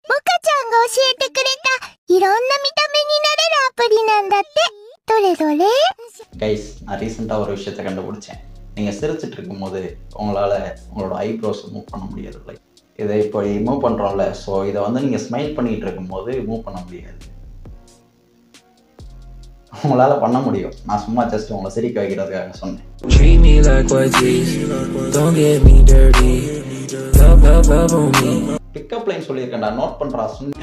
モカちゃんが教えてくれた、いろんな見た目になれるアプリなんだって。どれどれ guys நான் ரீசெண்டாக ஒரு விஷயத்தை கண்டுபிடிச்சேன் நீங்கள் சிரிச்சிட்டு இருக்கும்போது உங்களால் உங்களோட ஐப்ரோஸ் மூவ் பண்ண முடியாது லைக் இதை இப்போ மூவ் பண்ணுறோம்ல ஸோ இதை வந்து நீங்கள் ஸ்மைல் பண்ணிகிட்டு இருக்கும்போது மூவ் பண்ண முடியாது உங்களால் பண்ண முடியும் நான் சும்மா ஜஸ்ட் உங்களை சிரிக்க வைக்கிறதுக்காக சொன்னேன் Treat me like white teeth. Don't get me dirty. Love, love, love on me. Pickup line சொல்லியிருக்கேன்டா நோட் பண்ணுறா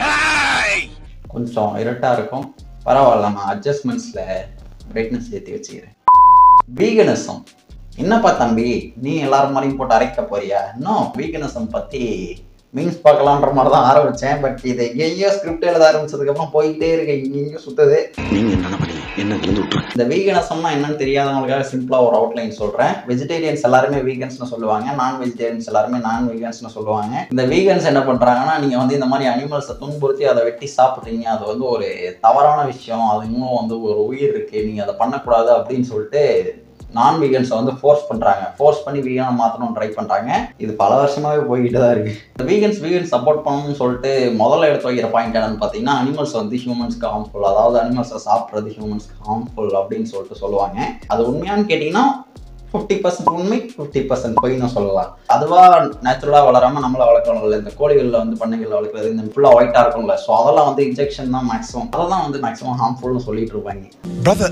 கொஞ்சம் இருட்டாக இருக்கும் பரவாயில்ல நான் அட்ஜஸ்ட்மெண்ட்ஸில் பிரைட்னஸ் ஏற்றி வச்சுக்கிறேன் வீகனிசம் என்னப்பா தம்பி நீ எல்லாரும் மாதிரியும் போட்டு அரைக்க போறியா இன்னும் வீகனிசம் பற்றி மீன்ஸ் பார்க்கலான்ற மாதிரி தான் ஆரம்பித்தேன் பட் இதை எங்கேயோ ஸ்கிரிப்ட் எழுத ஆரம்பிச்சதுக்கப்புறம் போயிட்டே இருக்கு இங்கேயும் சுற்றுது நீங்க என்ன பண்ணீங்க என்ன கலந்து விட்டுரு இந்த வீகனிசம்னா என்னன்னு தெரியாதவங்களுக்காக சிம்பிளாக ஒரு அவுட்லைன் சொல்கிறேன் வெஜிடேரியன்ஸ் எல்லாருமே வீகன்ஸ்னு சொல்லுவாங்க நான் வெஜிடேரியன்ஸ் எல்லாருமே நான் வீகன்ஸ்னு சொல்லுவாங்க இந்த வீகன்ஸ் என்ன பண்ணுறாங்கன்னா நீங்கள் வந்து இந்த மாதிரி அனிமல்ஸை துன்புறுத்தி அதை வெட்டி சாப்பிட்றீங்க அது வந்து ஒரு தவறான விஷயம் அது இன்னும் வந்து ஒரு உயிர் இருக்குது நீங்கள் அதை பண்ணக்கூடாது அப்படின்னு சொல்லிட்டு நான் வீகன்ஸை வந்து ஃபோர்ஸ் பண்ணுறாங்க ஃபோர்ஸ் பண்ணி வீகனை மாற்றணும்னு ட்ரை பண்ணுறாங்க இது பல வருஷமாகவே போய்கிட்டு தான் இருக்குது இந்த வீகன்ஸ் வீகன் சப்போர்ட் பண்ணணும்னு சொல்லிட்டு முதல்ல எடுத்து வைக்கிற பாயிண்ட் என்னன்னு பார்த்தீங்கன்னா அனிமல்ஸ் வந்து ஹியூமன்ஸ்க்கு ஹார்ம்ஃபுல் அதாவது அனிமல்ஸை சாப்பிட்றது ஹியூமன்ஸ்க்கு ஹார்ம்ஃபுல் அப்படின்னு சொல்லிட்டு சொல்லுவாங்க அது உண்மையான்னு கேட்டிங்கன்னா ஃபிஃப்டி பர்சன்ட் உண்மை ஃபிஃப்டி பர்சன்ட் பொய்னு சொல்லலாம் அதுவாக நேச்சுரலாக வளராமல் நம்மளை வளர்க்கணும்ல இந்த கோழிகளில் வந்து பண்ணைகளில் வளர்க்குறது இந்த ஃபுல்லாக ஒயிட்டாக இருக்கும்ல ஸோ அதெல்லாம் வந்து இன்ஜெக்ஷன் தான் மேக்ஸிமம் அதெல்லாம் வந்து மேக்ஸிமம் ஹார்ம்ஃபுல்னு சொல்லிட்டு இருப்பாங்க Brother,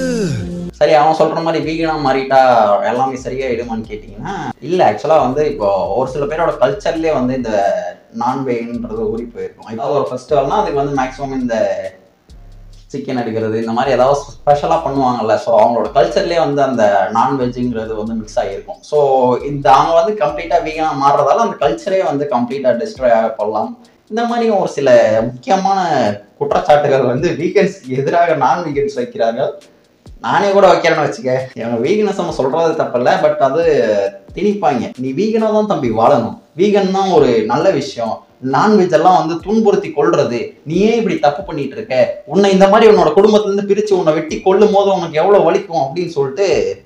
சரி அவன் சொல்ற மாதிரி வீகனா மாறிட்டா எல்லாமே சரியாயிடுமான்னு கேட்டிங்கன்னா இல்லை ஆக்சுவலாக வந்து இப்போ ஒரு சில பேரோட கல்ச்சர்லேயே வந்து இந்த நான்வெஜ்ன்றது ஊறி போயிருக்கும் இப்போ ஒரு ஃபெஸ்டிவல்னா அதுக்கு வந்து மேக்ஸிமம் இந்த சிக்கன் எடுக்கிறது இந்த மாதிரி ஏதாவது ஸ்பெஷலாக பண்ணுவாங்கல்ல ஸோ அவங்களோட கல்ச்சர்லேயே வந்து அந்த நான்வெஜ்ஜுங்கிறது வந்து மிக்ஸ் ஆகிருக்கும் ஸோ இந்த அவங்க வந்து கம்ப்ளீட்டாக வீகனாக மாறுறதால அந்த கல்ச்சரே வந்து கம்ப்ளீட்டாக டிஸ்ட்ராய் ஆக போடலாம் இந்த மாதிரி ஒரு சில முக்கியமான குற்றச்சாட்டுகள் வந்து வீகன்ஸ் எதிராக நான் வீகன்ஸ் வைக்கிறார்கள் நானே கூட வைக்கிறேன்னு வச்சுக்க எங்க வீகனசம் சொல்றது தப்பில்ல பட் அது திணிப்பாங்க நீ வீகனா தான் தம்பி வாழணும் வீகன் தான் ஒரு நல்ல விஷயம் நான்வெஜ் எல்லாம் வந்து துன்புறுத்தி கொள்றது நீ ஏன் இப்படி தப்பு பண்ணிட்டு இருக்க உன்னை இந்த மாதிரி உன்னோட குடும்பத்துல இருந்து பிரிச்சு உன்னை வெட்டி கொல்லும் போது உனக்கு எவ்வளவு வலிக்கும் அப்படின்னு சொல்லிட்டு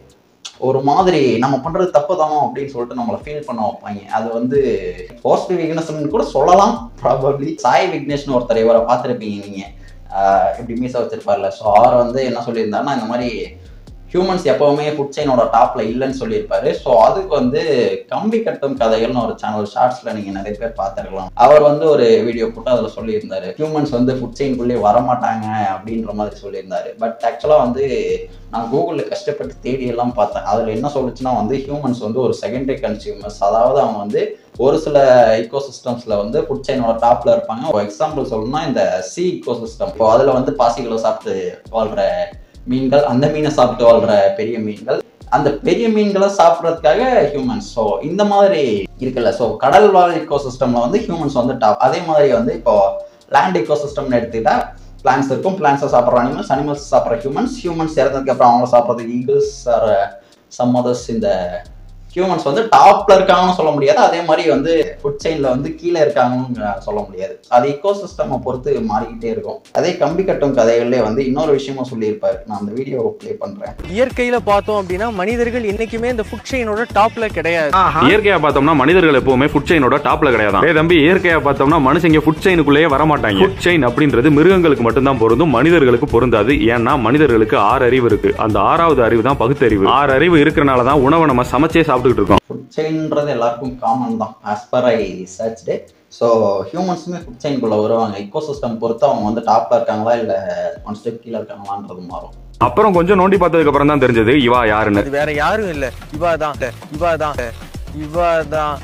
ஒரு மாதிரி நம்ம பண்றது தப்பு தானோ அப்படின்னு சொல்லிட்டு நம்மளை ஃபீல் பண்ண வைப்பாங்க அது வந்து போஸ்ட் வீக்னஸ்னு கூட சொல்லலாம் ப்ராபப்ளி சாய் விக்னேஷ்னு ஒருத்தர் இவரை பார்த்துருப்பீங்க நீங்க ஆஹ் இப்படி மீச வச்சிருப்பார்ல ஸோ அவர் வந்து என்ன சொல்லியிருந்தாருன்னா இந்த மாதிரி ஹியூமன்ஸ் எப்பவுமே ஃபுட் செயினோட டாப்ல இல்லைன்னு சொல்லியிருப்பாரு ஸோ அதுக்கு வந்து கம்பி கட்டும் கதைகள்னு ஒரு சேனல் ஷார்ட்ஸ்ல நீங்க நிறைய பேர் பார்த்துருக்கலாம் அவர் வந்து ஒரு வீடியோ போட்டு அதில் சொல்லியிருந்தாரு ஹியூமன்ஸ் வந்து ஃபுட் செயின்குள்ளேயே வரமாட்டாங்க அப்படின்ற மாதிரி சொல்லியிருந்தாரு பட் ஆக்சுவலாக வந்து நான் கூகுளில் கஷ்டப்பட்டு தேடி எல்லாம் பார்த்தேன் அதில் என்ன சொல்லுச்சுன்னா வந்து ஹியூமன்ஸ் வந்து ஒரு செகண்டரி கன்சியூமர்ஸ் அதாவது அவங்க வந்து ஒரு சில ஈகோ சிஸ்டம்ஸில் வந்து ஃபுட் செயினோட டாப்ல இருப்பாங்க ஒரு எக்ஸாம்பிள் சொல்லணும்னா இந்த சி ஈகோ சிஸ்டம் இப்போ அதில் வந்து பாசிகளை சாப்பிட்டு வாழ்கிற மீன்கள் அந்த மீனை சாப்பிட்டு வாழ்கிற பெரிய மீன்கள் அந்த பெரிய மீன்களை சாப்பிட்றதுக்காக ஹியூமன்ஸ் ஸோ இந்த மாதிரி இருக்குல்ல ஸோ கடல் வாழ் ஈகோ சிஸ்டம்ல வந்து ஹியூமன்ஸ் வந்து டாப் அதே மாதிரி வந்து இப்போ லேண்ட் ஈகோ சிஸ்டம்னு எடுத்துக்கிட்டா பிளான்ஸ் இருக்கும் பிளான்ஸை சாப்பிட்ற அனிமல்ஸ் அனிமல்ஸ் சாப்பிட்ற ஹியூமன்ஸ் ஹியூமன்ஸ் இறந்ததுக்கு அப்புறம் அவங்க சாப்பிட்றது ஈகிள்ஸ் ஆர் சம் அதர்ஸ் இந்த ஹியூமன்ஸ் வந்து டாப்ல இருக்காங்கன்னு சொல்ல முடியாது அதே மாதிரி வந்து ஃபுட் செயின்ல வந்து கீழே இருக்காங்கன்னு சொல்ல முடியாது அது இக்கோ சிஸ்டம் பொறுத்து மாறிக்கிட்டே இருக்கும் அதே கம்பி கட்டும் கதைகள்லேயே வந்து இன்னொரு விஷயமும் சொல்லியிருப்பாரு நான் அந்த வீடியோ ப்ளே பண்றேன் இயற்கையில பார்த்தோம் அப்படின்னா மனிதர்கள் என்னைக்குமே இந்த ஃபுட் செயினோட டாப்ல கிடையாது இயற்கையா பார்த்தோம்னா மனிதர்கள் எப்பவுமே ஃபுட் செயினோட டாப்ல கிடையாது ஏ தம்பி இயற்கையா பார்த்தோம்னா மனுஷங்க ஃபுட் செயினுக்குள்ளேயே வர மாட்டாங்க ஃபுட் செயின் அப்படின்றது மிருகங்களுக்கு மட்டும்தான் பொருந்தும் மனிதர்களுக்கு பொருந்தாது ஏன்னா மனிதர்களுக்கு ஆறு அறிவு இருக்கு அந்த ஆறாவது அறிவு தான் பகுத்தறிவு ஆறு அறிவு இருக்கிறனால தான் உணவை நம்ம சமைச்சே சாப்பிட்டுக்கிட்டு இருக்கோம் ஃபுட் செயின்ன்றது எல்லாருக்கும் காமன் தான் as per I searched so ஹியூமன்ஸுமே ஃபுட் செயின்குள்ளே வருவாங்க இக்கோ சிஸ்டம் பொறுத்து அவங்க வந்து டாப்ல இருக்காங்களா இல்லை ஒன் ஸ்டெப் கீழே இருக்காங்களான்றது மாறும் அப்புறம் கொஞ்சம் நோண்டி பார்த்ததுக்கு அப்புறம் தான் தெரிஞ்சது இவா யாருன்னு அது வேற யாரும் இல்ல இவா தான் இவா தான் இவா தான்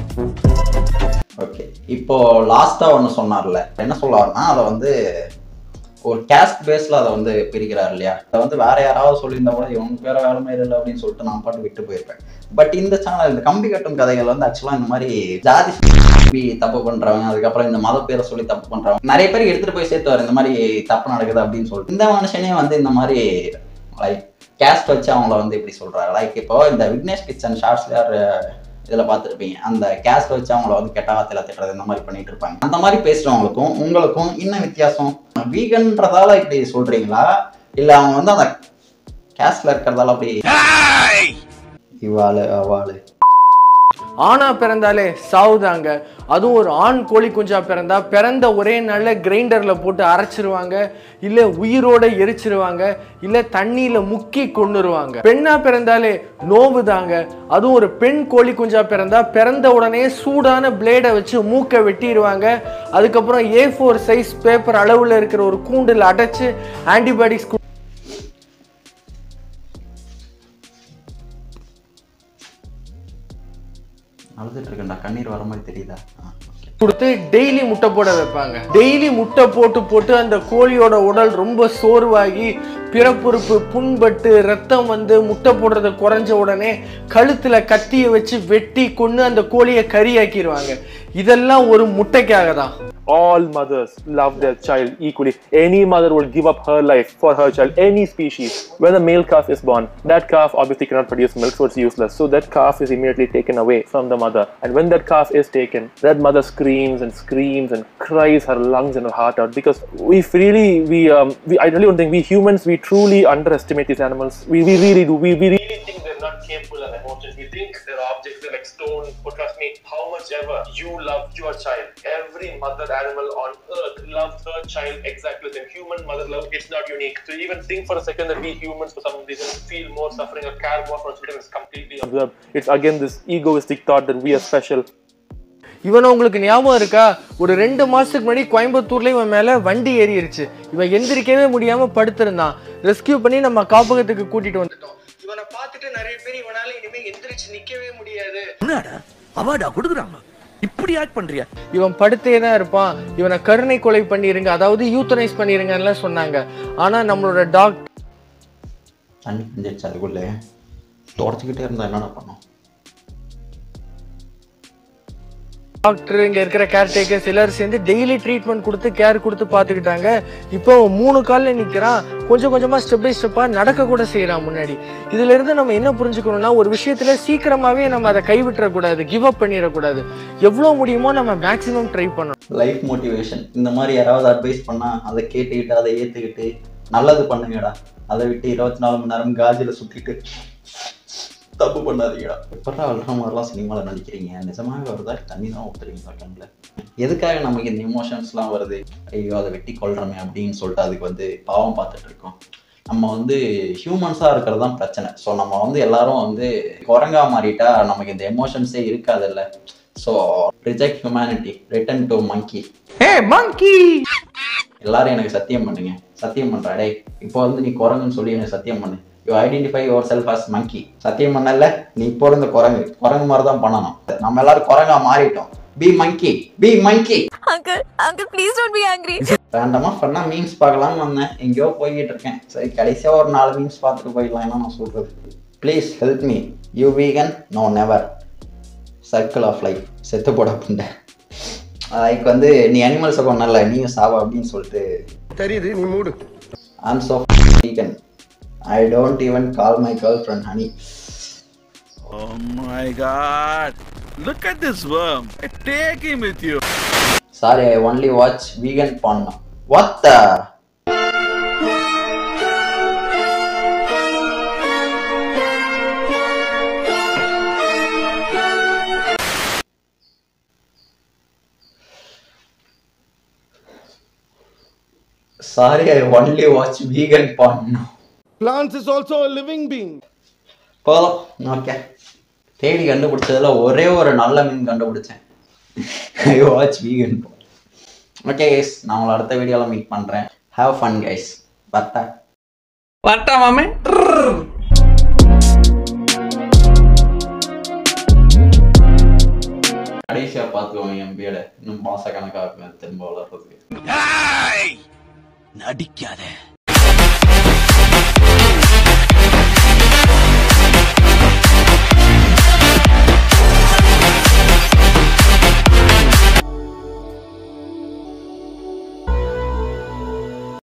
ஓகே இப்போ லாஸ்ட்டாக ஒன்று சொன்னார்ல என்ன சொல்லுவாருன்னா அதை வந்து ஒரு கேஸ்ட் பேஸில் அதை வந்து பிரிக்கிறார் இல்லையா அதை வந்து வேற யாராவது சொல்லியிருந்தா கூட இவனுக்கு வேற வேலை மாதிரி இல்லை அப்படின்னு சொல்லிட்டு நான் பாட்டு விட்டு போயிருப்பேன் பட் இந்த சேனல் இந்த கம்பி கட்டும் கதைகள் வந்து ஆக்சுவலாக இந்த மாதிரி ஜாதி சொல்லி தப்பு பண்றவங்க அதுக்கப்புறம் இந்த மத பேரை சொல்லி தப்பு பண்றவங்க நிறைய பேர் எடுத்துட்டு போய் சேர்த்துவார் இந்த மாதிரி தப்பு நடக்குது அப்படின்னு சொல்லிட்டு இந்த மனுஷனே வந்து இந்த மாதிரி லைக் கேஸ்ட் வச்சு அவங்கள வந்து இப்படி சொல்றாரு லைக் இப்போ இந்த விக்னேஷ் கிச்சன் ஷார்ட்ஸ்ல யார் இதில் பார்த்துருப்பீங்க அந்த கேஸ்ட் வச்சு அவங்கள வந்து கெட்ட வார்த்தையில திட்டுறது இந்த மாதிரி பண்ணிட்டு இருப்பாங்க அந்த மாதிரி பேசுறவங்களுக்கும் உங்களுக்கும் என்ன வித்தியாசம் வீகன்றதால இப்படி சொல்றீங்களா இல்லை அவங்க வந்து அந்த கேஸ்ட்ல இருக்கிறதால அப்படி இவாளு அவாளு ஆணா பிறந்தாலே சாவுதாங்க அதுவும் ஒரு ஆண் கோழி குஞ்சா பிறந்தா பிறந்த ஒரே நாள்ல கிரைண்டர்ல போட்டு அரைச்சிருவாங்க இல்ல உயிரோட எரிச்சிருவாங்க இல்ல தண்ணியில முக்கி கொன்னுருவாங்க பெண்ணா பிறந்தாலே நோவுதாங்க அதுவும் ஒரு பெண் கோழி குஞ்சா பிறந்தா பிறந்த உடனே சூடான பிளேடை வச்சு மூக்கை வெட்டிடுவாங்க அதுக்கப்புறம் ஏ ஃபோர் சைஸ் பேப்பர் அளவுல இருக்கிற ஒரு கூண்டில் அடைச்சு ஆன்டிபயோட்டிக்ஸ் அழுதுட்டு இருக்கேன்டா கண்ணீர் வர மாதிரி தெரியுதா ஆ, okay. கொடுத்து டெய்லி முட்டை போட வைப்பாங்க டெய்லி முட்டை போட்டு போட்டு அந்த கோழியோட உடல் ரொம்ப சோர்வாகி பிறப்புறுப்பு புண்பட்டு ரத்தம் வந்து முட்டை போடுறது குறைஞ்ச உடனே கழுத்துல கத்தியை வச்சு வெட்டி கொண்டு அந்த கோழியை கறியாக்கிடுவாங்க இதெல்லாம் ஒரு முட்டைக்காக தான் all mothers love their child equally. Any mother will give up her life for her child, any species. When a male calf is born, that calf obviously cannot produce milk, so it's useless. So that calf is immediately taken away from the mother. And when that calf is taken, that mother screams and screams and cries her lungs and her heart out because we really, we, um, we I really don't think we humans, we truly underestimate these animals. We, we really do. We, we really think they're not capable of emotions. We think they're objects, they're like stone. But trust me, how much ever you love your child, every mother animal on earth loves her child exactly the same. Human mother love, it's not unique. So even think for a second that we humans, for some reason, feel more suffering or care more for our children is completely absurd. It's again this egoistic thought that we are special. இவனை உங்களுக்கு ஞாபகம் இருக்கா ஒரு ரெண்டு மாசத்துக்கு முன்னாடி கோயம்புத்தூர்ல இவன் மேல வண்டி ஏறிடுச்சு இவன் எந்திரிக்கவே முடியாம படுத்திருந்தான் ரெஸ்கியூ பண்ணி நம்ம காப்பகத்துக்கு கூட்டிட்டு வந்துட்டோம் இவனை பார்த்துட்டு நிறைய பேர் இவனால இனிமே எந்திரிச்சு நிக்கவே முடியாது என்னடா அவார்டா கொடுக்குறாங்க இப்படி ஆக்ட் பண்றியா இவன் படுத்தே தான் இருப்பான் இவனை கருணை கொலை பண்ணிருங்க அதாவது யூத்தனைஸ் பண்ணிருங்கன்னு சொன்னாங்க ஆனா நம்மளோட டாக் தண்ணி பிஞ்சிருச்சு அதுக்குள்ளே தொடச்சிக்கிட்டே இருந்தா என்னடா பண்ணோம் டாக்டர் இங்க இருக்கிற கேர்டேக்கர்ஸ் எல்லாரும் சேர்ந்து டெய்லி ட்ரீட்மெண்ட் கொடுத்து கேர் கொடுத்து பார்த்துக்கிட்டாங்க இப்போ அவன் மூணு காலில் நிற்கிறான் கொஞ்சம் கொஞ்சமா ஸ்டெப் பை ஸ்டெப்பா நடக்க கூட செய்யறான் முன்னாடி இதுல இருந்து நம்ம என்ன புரிஞ்சுக்கணும்னா ஒரு விஷயத்துல சீக்கிரமாவே நம்ம அதை கைவிட்டுறக்கூடாது கிவ் அப் பண்ணிடக்கூடாது எவ்வளவு முடியுமோ நம்ம மேக்ஸிமம் ட்ரை பண்ணணும் லைஃப் மோட்டிவேஷன் இந்த மாதிரி யாராவது அட்வைஸ் பண்ணா அதை கேட்டுக்கிட்டு அதை ஏத்துக்கிட்டு நல்லது பண்ணுங்கடா அதை விட்டு இருபத்தி நாலு மணி நேரம் காஜில சுத்திட்டு தப்பு பண்ணாதீங்கடா எப்படா வளர்ற மாதிரிலாம் சினிமாவில் நடிக்கிறீங்க நிஜமாவே வருதா தண்ணி தான் ஊத்துறீங்களா கண்ணில் எதுக்காக நமக்கு இந்த இமோஷன்ஸ்லாம் வருது ஐயோ அதை வெட்டி கொள்றோமே அப்படின்னு சொல்லிட்டு அதுக்கு வந்து பாவம் பார்த்துட்டு இருக்கோம் நம்ம வந்து ஹியூமன்ஸாக இருக்கிறது தான் பிரச்சனை ஸோ நம்ம வந்து எல்லாரும் வந்து குரங்கா மாறிட்டா நமக்கு இந்த எமோஷன்ஸே இருக்காதுல்ல so reject humanity return to monkey hey monkey எல்லாரும் எனக்கு சத்தியம் பண்ணுங்க சத்தியம் பண்றா டேய் இப்போ வந்து நீ குரங்குன்னு சொல்லி எனக்கு சத்தியம் பண்ணு you identify yourself as monkey சத்தியம் பண்ணல நீ இப்போ இருந்த குரங்கு குரங்கு மாதிரி தான் பண்ணணும் நம்ம எல்லாரும் குரங்கா மாறிட்டோம் be monkey be monkey Uncle, uncle, please don't be angry. ரேண்டமா பண்ணா மீம்ஸ் பார்க்கலாம்னு வந்தேன் எங்கேயோ போய்கிட்டு இருக்கேன் சரி கடைசியா ஒரு நாலு மீம்ஸ் பார்த்துட்டு போயிடலாம் என்ன நான் சொல்றது please help me you vegan no never circle of life செத்து போட புண்டை லைக் வந்து நீ அனிமல்ஸை கொண்டல நீயும் சாவ அப்படின்னு சொல்லிட்டு தெரியுது நீ மூடு I'm so vegan. I don't even call my girlfriend honey. Oh my god. Look at this worm. Take him with you. Sorry, I only watch vegan porn now. What the? Sorry, I only watch vegan porn now. Plants is also a living being. போதும் okay தேடி கண்டுபிடிச்சதுல ஒரே ஒரு நல்ல மீன் கண்டுபிடிச்சேன் I watch vegan okay guys நான் உங்களை அடுத்த வீடியோவில் மீட் பண்ணுறேன் ஹாவ் ஃபன் கைஸ் பத்தா வரட்டா மாமே கடைசியாக பார்த்துக்கோங்க என் பேட இன்னும் மாச கணக்காக திரும்ப வளர்றதுக்கு நடிக்காத